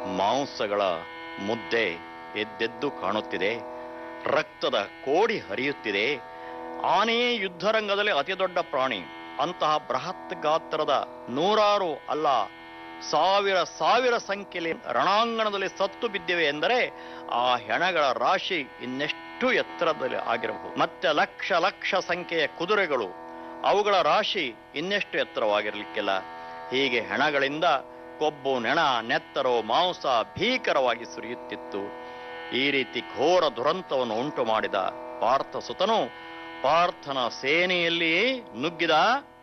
ಮಾಂಸಗಳ ಮುದ್ದೆ ಎದ್ದೆದ್ದು ಕಾಣುತ್ತಿದೆ ರಕ್ತದ ಕೋಡಿ ಹರಿಯುತ್ತಿದೆ ಆನೆಯೇ ಯುದ್ಧರಂಗದಲ್ಲಿ ಅತಿ ದೊಡ್ಡ ಪ್ರಾಣಿ ಅಂತಹ ಬೃಹತ್ ಗಾತ್ರದ ನೂರಾರು ಅಲ್ಲ ಸಾವಿರ ಸಾವಿರ ಸಂಖ್ಯೆಯಲ್ಲಿ ರಣಾಂಗಣದಲ್ಲಿ ಸತ್ತು ಬಿದ್ದಿವೆ ಎಂದರೆ ಆ ಹೆಣಗಳ ರಾಶಿ ಇನ್ನೆಷ್ಟು ಎತ್ತರದಲ್ಲಿ ಆಗಿರಬಹುದು ಮತ್ತೆ ಲಕ್ಷ ಲಕ್ಷ ಸಂಖ್ಯೆಯ ಕುದುರೆಗಳು ಅವುಗಳ ರಾಶಿ ಇನ್ನೆಷ್ಟು ಎತ್ತರವಾಗಿರಲಿಕ್ಕಿಲ್ಲ ಹೀಗೆ ಹೆಣಗಳಿಂದ ಕೊಬ್ಬು ನೆಣ ನೆತ್ತರೋ ಮಾಂಸ ಭೀಕರವಾಗಿ ಸುರಿಯುತ್ತಿತ್ತು ಈ ರೀತಿ ಘೋರ ದುರಂತವನ್ನು ಉಂಟು ಮಾಡಿದ ಪಾರ್ಥ ಸುತನು ಪಾರ್ಥನ ಸೇನೆಯಲ್ಲಿಯೇ ನುಗ್ಗಿದ